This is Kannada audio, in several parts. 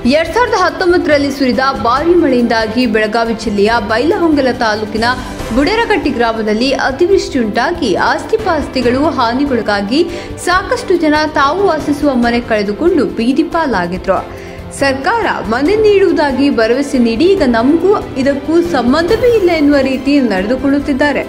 ಎರಡ್ ಸಾವಿರದ ಹತ್ತೊಂಬತ್ತರಲ್ಲಿ ಸುರಿದ ಭಾರೀ ಮಳೆಯಿಂದಾಗಿ ಬೆಳಗಾವಿ ಜಿಲ್ಲೆಯ ಬೈಲಹೊಂಗಲ ತಾಲೂಕಿನ ಬುಡೇರಕಟ್ಟಿ ಗ್ರಾಮದಲ್ಲಿ ಅತಿವೃಷ್ಟಿಯುಂಟಾಗಿ ಆಸ್ತಿಪಾಸ್ತಿಗಳು ಹಾನಿಗೊಳಗಾಗಿ ಸಾಕಷ್ಟು ಜನ ತಾವು ವಾಸಿಸುವ ಮನೆ ಕಳೆದುಕೊಂಡು ಬೀದಿ ಪಾಲಾಗಿದ್ರು ಸರ್ಕಾರ ಮನೆ ನೀಡುವುದಾಗಿ ಭರವಸೆ ನೀಡಿ ಈಗ ನಮಗೂ ಇದಕ್ಕೂ ಸಂಬಂಧವೇ ಇಲ್ಲ ಎನ್ನುವ ರೀತಿ ನಡೆದುಕೊಳ್ಳುತ್ತಿದ್ದಾರೆ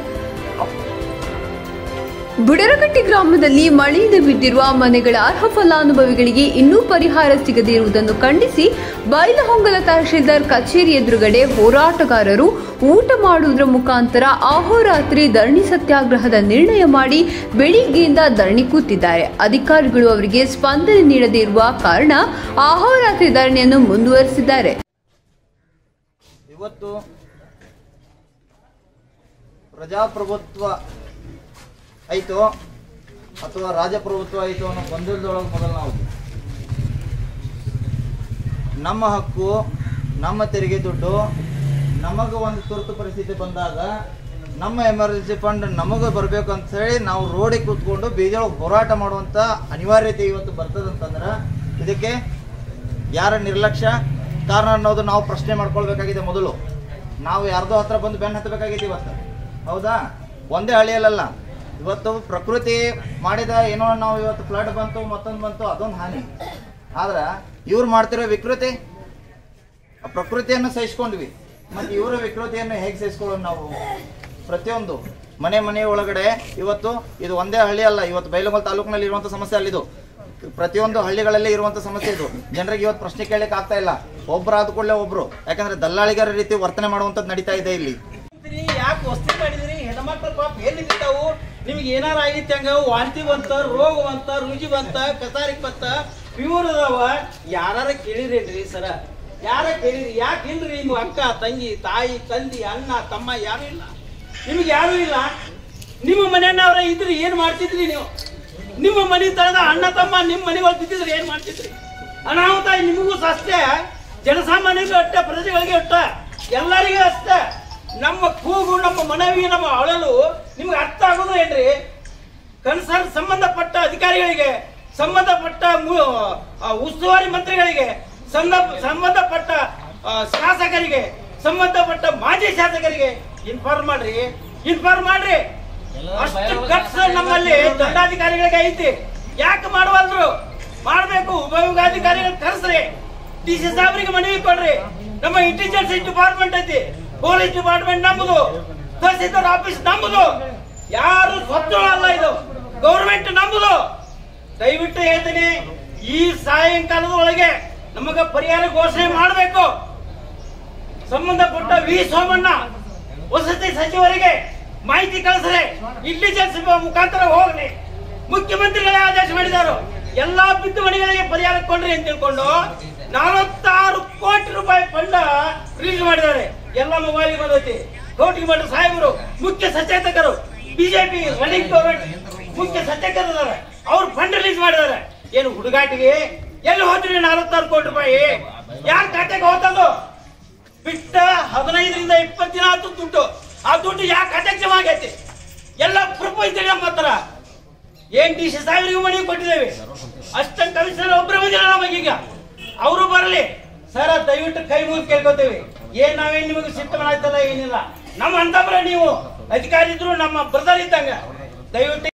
ಬುಡರಕಟ್ಟಿ ಗ್ರಾಮದಲ್ಲಿ ಮಳೆಯಿಂದ ಬಿದ್ದಿರುವ ಮನೆಗಳ ಅರ್ಹ ಫಲಾನುಭವಿಗಳಿಗೆ ಇನ್ನೂ ಪರಿಹಾರ ಸಿಗದೇ ಇರುವುದನ್ನು ಖಂಡಿಸಿ ಬೈಲಹೊಂಗಲ ತಹಶೀಲ್ದಾರ್ ಕಚೇರಿ ಎದುರುಗಡೆ ಹೋರಾಟಗಾರರು ಊಟ ಮಾಡುವುದರ ಮುಖಾಂತರ ಅಹೋರಾತ್ರಿ ಧರಣಿ ಸತ್ಯಾಗ್ರಹದ ನಿರ್ಣಯ ಮಾಡಿ ಬೆಳಿಗ್ಗೆಯಿಂದ ಧರಣಿ ಕೂತಿದ್ದಾರೆ ಅಧಿಕಾರಿಗಳು ಅವರಿಗೆ ಸ್ಪಂದನೆ ನೀಡದೇ ಇರುವ ಕಾರಣ ಅಹೋರಾತ್ರಿ ಧರಣಿಯನ್ನು ಮುಂದುವರೆಸಿದ್ದಾರೆ ಇವತ್ತು ಪ್ರಜಾಪ್ರಭುತ್ವ ಆಯಿತು ಅಥವಾ ರಾಜಪ್ರಭುತ್ವ ಆಯಿತು ಅನ್ನೋ ಗೊಂದಲದೊಳಗೆ ಮೊದಲು ನಾವು ನಮ್ಮ ಹಕ್ಕು ನಮ್ಮ ತೆರಿಗೆ ದುಡ್ಡು ನಮಗೆ ಒಂದು ತುರ್ತು ಪರಿಸ್ಥಿತಿ ಬಂದಾಗ ನಮ್ಮ ಎಮರ್ಜೆನ್ಸಿ ಫಂಡ್ ನಮಗೆ ಬರಬೇಕು ಅಂತ ಹೇಳಿ ನಾವು ರೋಡಿಗೆ ಕೂತ್ಕೊಂಡು ಬೀದಿಯೊಳಗೆ ಹೋರಾಟ ಮಾಡುವಂಥ ಅನಿವಾರ್ಯತೆ ಇವತ್ತು ಬರ್ತದಂತಂದ್ರೆ ಇದಕ್ಕೆ ಯಾರ ನಿರ್ಲಕ್ಷ್ಯ ಕಾರಣ ಅನ್ನೋದು ನಾವು ಪ್ರಶ್ನೆ ಮಾಡ್ಕೊಳ್ಬೇಕಾಗಿದೆ ಮೊದಲು ನಾವು ಯಾರ್ದೋ ಹತ್ರ ಬಂದು ಬೆನ್ನು ಹತ್ತಬೇಕಾಗಿದೆ ಇವತ್ತು ಹೌದಾ ಒಂದೇ ಹಳ್ಳಿಯಲ್ಲ ಇವತ್ತು ಪ್ರಕೃತಿ ಮಾಡಿದ ಏನೋ ನಾವು ಇವತ್ತು ಫ್ಲಡ್ ಬಂತು ಮತ್ತೊಂದು ಬಂತು ಅದೊಂದು ಹಾನಿ ಆದ್ರೆ ಇವ್ರು ಮಾಡ್ತಿರೋ ವಿಕೃತಿ ಆ ಪ್ರಕೃತಿಯನ್ನು ಸಹಿಸ್ಕೊಂಡ್ವಿ ಮತ್ತು ಇವರ ವಿಕೃತಿಯನ್ನು ಹೇಗೆ ಸಹಿಸ್ಕೊಳ್ಳೋದು ನಾವು ಪ್ರತಿಯೊಂದು ಮನೆ ಮನೆ ಒಳಗಡೆ ಇವತ್ತು ಇದು ಒಂದೇ ಹಳ್ಳಿ ಅಲ್ಲ ಇವತ್ತು ಬೈಲಹೊಂಗಲ ತಾಲೂಕಿನಲ್ಲಿ ಇರುವಂಥ ಸಮಸ್ಯೆ ಅಲ್ಲಿದು ಪ್ರತಿಯೊಂದು ಹಳ್ಳಿಗಳಲ್ಲಿ ಇರುವಂಥ ಸಮಸ್ಯೆ ಇದು ಜನರಿಗೆ ಇವತ್ತು ಪ್ರಶ್ನೆ ಕೇಳಲಿಕ್ಕೆ ಆಗ್ತಾ ಇಲ್ಲ ಒಬ್ರು ಆದ ಕೂಡಲೇ ಒಬ್ರು ಯಾಕಂದ್ರೆ ದಲ್ಲಾಳಿಗರ ರೀತಿ ವರ್ತನೆ ಮಾಡುವಂಥದ್ದು ನಡೀತಾ ಇದೆ ಇಲ್ಲಿ ಯಾಕೆ ವಸ್ತಿ ಮಾಡಿದ್ರಿ ಹೆಣ್ಮಕ್ಳ ಪಾಪ ಎಲ್ಲಿ ನಿಂತಾವು ನಿಮ್ಗೆ ಏನಾರ ಆಗಿತ್ತು ಹಂಗ ವಾಂತಿ ಬಂತ ರೋಗ ಬಂತ ರುಜಿ ಬಂತ ಕಸಾರಿಕ್ ಬಂತ ಪ್ಯೂರ್ ಅದಾವ ಯಾರಾರ ಕೇಳಿರೇನ್ರಿ ಸರ ಯಾರ ಕೇಳಿರಿ ಯಾಕೆ ಇಲ್ರಿ ನಿಮ್ಮ ಅಕ್ಕ ತಂಗಿ ತಾಯಿ ತಂದಿ ಅಣ್ಣ ತಮ್ಮ ಯಾರು ಇಲ್ಲ ನಿಮ್ಗೆ ಯಾರು ಇಲ್ಲ ನಿಮ್ಮ ಮನೆಯವ್ರ ಇದ್ರಿ ಏನ್ ಮಾಡ್ತಿದ್ರಿ ನೀವು ನಿಮ್ಮ ಮನೆ ತರದ ಅಣ್ಣ ತಮ್ಮ ನಿಮ್ಮ ಮನೆಗಳು ಬಿದ್ದಿದ್ರೆ ಏನ್ ಮಾಡ್ತಿದ್ರಿ ಅನಾಹುತ ನಿಮಗೂ ಅಷ್ಟೇ ಜನಸಾಮಾನ್ಯರಿಗೂ ಅಷ್ಟೇ ಪ್ರಜೆಗಳಿಗೆ ಅಷ್ಟೇ ಎಲ್ಲರಿಗೂ ಅಷ್ಟೇ ನಮ್ಮ ಕೂಗು ನಮ್ಮ ಮನವಿ ನಮ್ಮ ಅಳಲು ನಿಮ್ಗೆ ಅರ್ಥ ಆಗೋದು ಏನ್ರಿ ಕನ್ಸರ್ನ್ ಸಂಬಂಧಪಟ್ಟ ಅಧಿಕಾರಿಗಳಿಗೆ ಸಂಬಂಧಪಟ್ಟ ಮು- ಆ, ಉಸ್ತುವಾರಿ ಮಂತ್ರಿಗಳಿಗೆ ಸಂಬಂಧ ಸಂಬಂಧಪಟ್ಟ ಆ, ಶಾಸಕರಿಗೆ ಸಂಬಂಧಪಟ್ಟ ಮಾಜಿ ಶಾಸಕರಿಗೆ ಇನ್ಫಾರ್ಮ್ ಮಾಡ್ರಿ ಇನ್ಫಾರ್ಮ್ ಮಾಡ್ರಿ ಅಷ್ಟು ಗಟ್ಸ್ ನಮ್ಮಲ್ಲಿ ದಂಡಾಧಿಕಾರಿಗಳಿಗೆ ಐತಿ ಯಾಕೆ ಮಾಡವಲ್ರು ಮಾಡ್ಬೇಕು ಉಪವಿಭಾಗಾಧಿಕಾರಿಗಳು ಕರೆಸ್ರಿ ಡಿ ಸಿ ಸಾಹೇಬ್ರಿಗೆ ಮನವಿ ಕೊಡ್ರಿ ನಮ್ಮ ಇಂಟೆಲಿಜೆನ್ಸ್ ಡಿಪಾರ್ಟ್ಮೆಂಟ್ ಐತಿ ಪೊಲೀಸ್ ಡಿಪಾರ್ಟ್ಮೆಂಟ್ ನಮ್ಮದು ತಹಸೀಲ್ದಾರ್ ಆಫೀಸ್ ನಮ್ಮದು ಯಾರು ಸ್ವತ್ತು ಅಲ್ಲ ಇದು ಗೌರ್ಮೆಂಟ್ ನಮ್ಮದು ದಯವಿಟ್ಟು ಹೇಳ್ತೀನಿ ಈ ಸಾಯಂಕಾಲದ ಒಳಗೆ ನಮಗ ಪರಿಹಾರ ಘೋಷಣೆ ಮಾಡಬೇಕು ಸಂಬಂಧಪಟ್ಟ ವಿ ಸೋಮಣ್ಣ ವಸತಿ ಸಚಿವರಿಗೆ ಮಾಹಿತಿ ಕಳಿಸ್ರೆ ಇಂಟೆಲಿಜೆನ್ಸ್ ಮುಖಾಂತರ ಹೋಗ್ಲಿ ಮುಖ್ಯಮಂತ್ರಿಗಳೇ ಆದೇಶ ಮಾಡಿದಾರು ಎಲ್ಲಾ ಬಿದ್ದು ಮನೆಗಳಿಗೆ ಪರಿಹಾರ ಕೊಡ್ರಿ ಅಂತ ತಿಳ್ಕೊಂಡು ನಲವತ್ತಾರು ಕೋಟಿ ರೂಪಾಯಿ ಫಂಡ ರಿಲೀಸ್ ಮಾಡಿದ್ದಾರೆ ಎಲ್ಲ ಮೊಬೈಲ್ ಬಂದೈತಿ ಕೋಟಿ ಮಠ ಸಾಹೇಬರು ಮುಖ್ಯ ಸಚೇತಕರು ಬಿಜೆಪಿ ರನ್ನಿಂಗ್ ಗೌರ್ಮೆಂಟ್ ಮುಖ್ಯ ಸಚೇತಕರಿದ್ದಾರೆ ಅವ್ರು ಫಂಡ್ ರಿಲೀಸ್ ಮಾಡಿದ್ದಾರೆ ಏನು ಹುಡುಗಾಟಿಗೆ ಎಲ್ಲಿ ಹೋದ್ರಿ ನಲವತ್ತಾರು ಕೋಟಿ ರೂಪಾಯಿ ಯಾರ ಖಾತೆಗೆ ಹೋತದು ಬಿಟ್ಟ ಹದಿನೈದರಿಂದ ಇಪ್ಪತ್ತು ದಿನ ಆತು ದುಡ್ಡು ಆ ದುಡ್ಡು ಯಾಕೆ ಖಾತೆಗೆ ಜಮಾ ಆಗೈತಿ ಎಲ್ಲ ಪ್ರೂಫ್ ಐತಿ ನಮ್ಮ ಹತ್ರ ಏನ್ ಡಿ ಸಿ ಸಾವಿರಿಗೆ ಮನೆ ಕೊಟ್ಟಿದ್ದೇವೆ ಅಷ್ಟಂತ ಕಮಿಷನರ್ ಒಬ್ಬರು ಬಂದಿಲ್ಲ ನಮಗೀಗ ಅವರು ಬರಲಿ ಸರ ದಯವಿಟ್ಟು ಕೈ ಮುಗಿದು ಕೇಳ್ಕೊತೇವೆ ಏನ್ ನಾವೇನ್ ನಿಮಗೆ ಸಿಟ್ಟು ಮಾಡಾಯ್ತಲ್ಲ ಏನಿಲ್ಲ ನಮ್ಮ ಅಂತಂದ್ರೆ ನೀವು ಅಧಿಕಾರಿ ಇದ್ರು ನಮ್ಮ ಬ್ರದರ್ ಇದ್ದಂಗ ದಯವಿಟ್ಟು